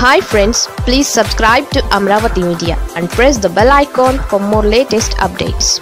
hi friends please subscribe to Amaravati media and press the bell icon for more latest updates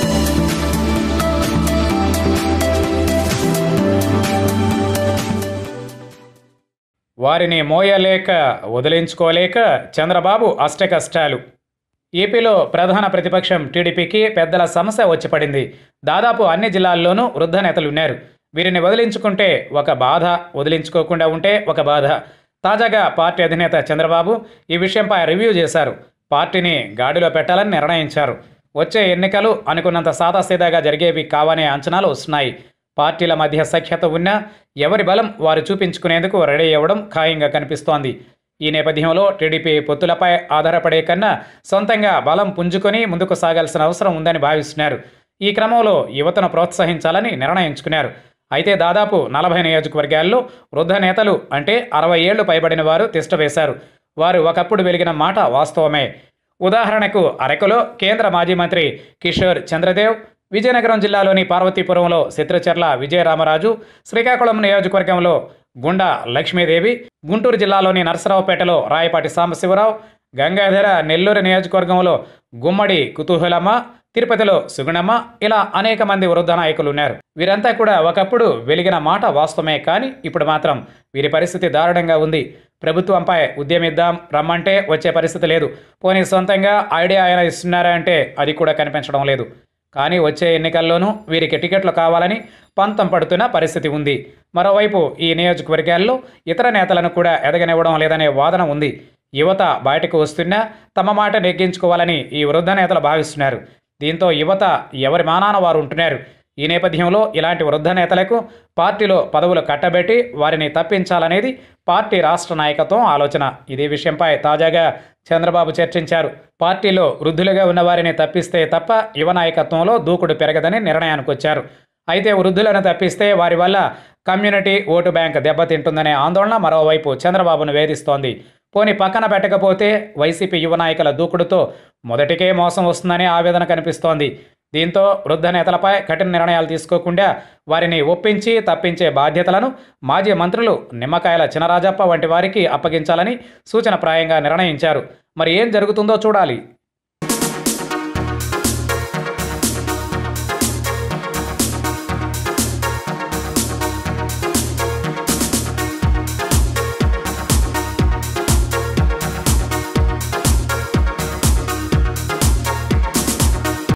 వారిని మోయలేక వదిలించుకోలేక చంద్రబాబు అష్టకష్టాలు ఏపీలో ప్రధాన ప్రతిపక్షం టీడీపీకి పెద్దల సమస్య వచ్చి పడింది దాదాపు అన్ని జిల్లాల్లోనూ వృద్ధ నేతలు ఉన్నారు వీరిని వదిలించుకుంటే ఒక బాధ వదిలించుకోకుండా ఉంటే ఒక బాధ తాజాగా పార్టీ అధినేత చంద్రబాబు ఈ విషయంపై రివ్యూ చేశారు పార్టీని గాడిలో పెట్టాలని నిర్ణయించారు వచ్చే ఎన్నికలు అనుకున్నంత సాదాసీదాగా జరిగేవి కావనే అంచనాలు వస్తున్నాయి పార్టీల మధ్య సఖ్యత ఉన్నా ఎవరి బలం వారు చూపించుకునేందుకు రెడీ అవ్వడం ఖాయంగా కనిపిస్తోంది ఈ నేపథ్యంలో టీడీపీ పొత్తులపై ఆధారపడే కన్నా సొంతంగా బలం పుంజుకొని ముందుకు సాగాల్సిన అవసరం ఉందని భావిస్తున్నారు ఈ క్రమంలో యువతను ప్రోత్సహించాలని నిర్ణయించుకున్నారు అయితే దాదాపు నలభై నియోజకవర్గాల్లో వృద్ధ నేతలు అంటే అరవై ఏళ్లు పైబడిన వారు తిష్టవేశారు వారు ఒకప్పుడు వెలిగిన మాట వాస్తవమే ఉదాహరణకు అరకులో కేంద్ర మాజీ మంత్రి కిషోర్ చంద్రదేవ్ విజయనగరం జిల్లాలోని పార్వతీపురంలో చిత్రచర్ల విజయరామరాజు శ్రీకాకుళం నియోజకవర్గంలో గుండా లక్ష్మీదేవి గుంటూరు జిల్లాలోని నరసరావుపేటలో రాయపాటి సాంబశివరావు గంగాధర నెల్లూరు నియోజకవర్గంలో గుమ్మడి కుతూహలమ్మ తిరుపతిలో సుగుణమ్మ ఇలా అనేక మంది వృద్ధ నాయకులు ఉన్నారు వీరంతా కూడా ఒకప్పుడు వెలిగిన మాట వాస్తవమే కానీ ఇప్పుడు మాత్రం వీరి పరిస్థితి దారుణంగా ఉంది ప్రభుత్వంపై ఉద్యమిద్దాం రమ్మంటే వచ్చే పరిస్థితి లేదు పోనీ సొంతంగా ఐడియా ఆయన ఇస్తున్నారా అంటే అది కూడా కనిపించడం లేదు కానీ వచ్చే ఎన్నికల్లోనూ వీరికి టికెట్లు కావాలని పంతం పడుతున్న పరిస్థితి ఉంది మరోవైపు ఈ నియోజకవర్గాల్లో ఇతర నేతలను కూడా ఎదగనివ్వడం లేదనే వాదన ఉంది యువత బయటకు వస్తున్నా తమ మాట నెగ్గించుకోవాలని ఈ వృద్ధ నేతలు భావిస్తున్నారు దీంతో యువత ఎవరి మానాన వారు ఉంటున్నారు ఈ నేపథ్యంలో ఇలాంటి వృద్ధ నేతలకు పార్టీలో పదవులు కట్టబెట్టి వారిని తప్పించాలనేది పార్టీ రాష్ట్ర నాయకత్వం ఆలోచన ఇదే విషయంపై తాజాగా చంద్రబాబు చర్చించారు పార్టీలో వృద్ధులుగా ఉన్న వారిని తప్పిస్తే తప్ప యువ నాయకత్వంలో దూకుడు పెరగదని నిర్ణయానికి వచ్చారు అయితే వృద్ధులను తప్పిస్తే వారి వల్ల కమ్యూనిటీ ఓటు బ్యాంక్ దెబ్బతింటుందనే ఆందోళన మరోవైపు చంద్రబాబును వేధిస్తోంది పోని పక్కన పెట్టకపోతే వైసీపీ యువ నాయకుల దూకుడుతో మొదటికే మోసం వస్తుందనే ఆవేదన కనిపిస్తోంది దీంతో వృద్ధ నేతలపై కఠిన నిర్ణయాలు తీసుకోకుండా వారిని ఒప్పించి తప్పించే బాధ్యతలను మాజీ మంత్రులు నిమ్మకాయల చినరాజప్ప వంటి వారికి అప్పగించాలని సూచన ప్రాయంగా నిర్ణయించారు మరి ఏం జరుగుతుందో చూడాలి